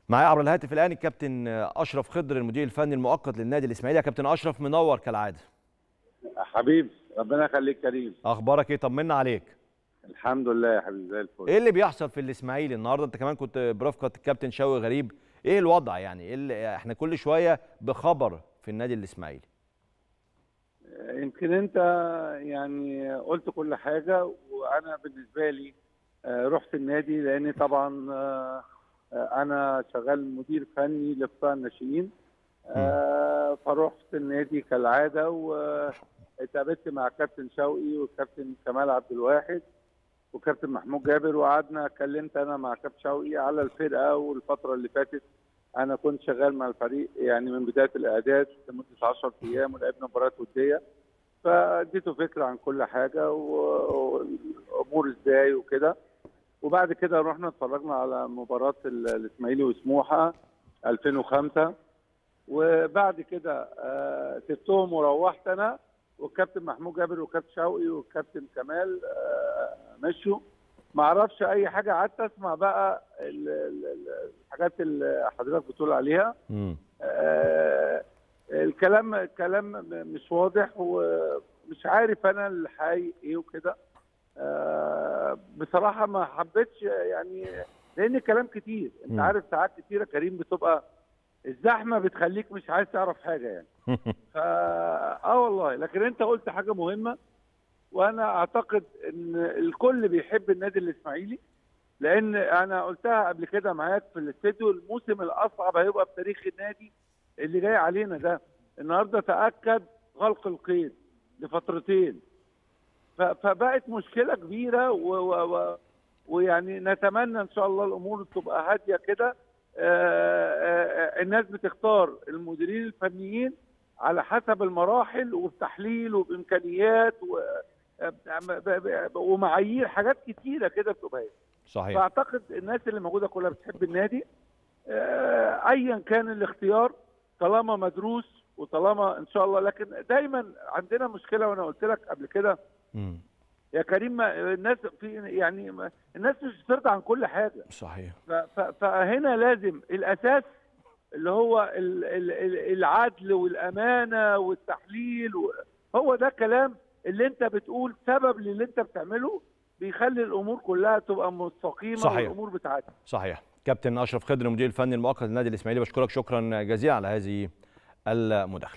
معايا عبر الهاتف الان الكابتن اشرف خضر المدير الفني المؤقت للنادي الاسماعيلي يا كابتن اشرف منور كالعاده حبيبي ربنا يخليك كريم اخبارك ايه طمنا عليك الحمد لله يا حبيبي زي الفل ايه اللي بيحصل في الاسماعيلي النهارده انت كمان كنت برفقه الكابتن شوقي غريب ايه الوضع يعني إيه اللي احنا كل شويه بخبر في النادي الاسماعيلي يمكن انت يعني قلت كل حاجه وانا بالنسبه لي آه، رحت النادي لاني طبعا آه، آه، انا شغال مدير فني لقطاع الناشئين آه، فرحت النادي كالعاده واتقابلت مع كابتن شوقي وكابتن كمال عبد الواحد وكابتن محمود جابر وقعدنا اتكلمت انا مع كابتن شوقي على الفرقه والفتره اللي فاتت انا كنت شغال مع الفريق يعني من بدايه الاعداد لمده 10 ايام ولعبنا مباريات وديه فاديته فكره عن كل حاجه و- والامور ازاي وكده وبعد كده رحنا اتفرجنا على مباراه ال- الاسماعيلي وسموحه 2005 وبعد كده آه، سبتهم وروحت انا والكابتن محمود جابر والكابتن شوقي والكابتن كمال آه، مشوا ما اعرفش اي حاجه قعدت اسمع بقى ال- ال- ال- الحاجات اللي حضرتك بتقول عليها امم آه، الكلام الكلام مش واضح ومش عارف انا الحقيقي ايه وكده آه، بصراحه ما حبيتش يعني لان الكلام كتير انت مم. عارف ساعات كتيره كريم بتبقى الزحمه بتخليك مش عايز تعرف حاجه يعني فا اه والله لكن انت قلت حاجه مهمه وانا اعتقد ان الكل بيحب النادي الاسماعيلي لان انا قلتها قبل كده معاك في الاستوديو الموسم الاصعب هيبقى في تاريخ النادي اللي جاي علينا ده النهارده تاكد غلق القيد لفترتين ف- فبقت مشكله كبيره و و و ويعني نتمنى ان شاء الله الامور تبقى هاديه كده آه، آه، الناس بتختار المديرين الفنيين على حسب المراحل وبتحليل وبامكانيات و ب- ب- ومعايير حاجات كتيره كده بتبقى هي. صحيح فاعتقد الناس اللي موجوده كلها بتحب النادي آه، ايا كان الاختيار طالما مدروس وطالما ان شاء الله لكن دايما عندنا مشكله وانا قلت لك قبل كده امم يا كريم ما- الناس في يعني ما- الناس مش بترضى عن كل حاجه صحيح ف- ف- فهنا لازم الاساس اللي هو ال- ال- ال- العدل والامانه والتحليل و- هو ده كلام اللي انت بتقول سبب للي انت بتعمله بيخلي الامور كلها تبقى مستقيمه صحيح. والامور بتاعتها صحيح كابتن اشرف خضر المدير الفني المؤقت للنادي الاسماعيلي بشكرك شكرا جزيلا على هذه المداخله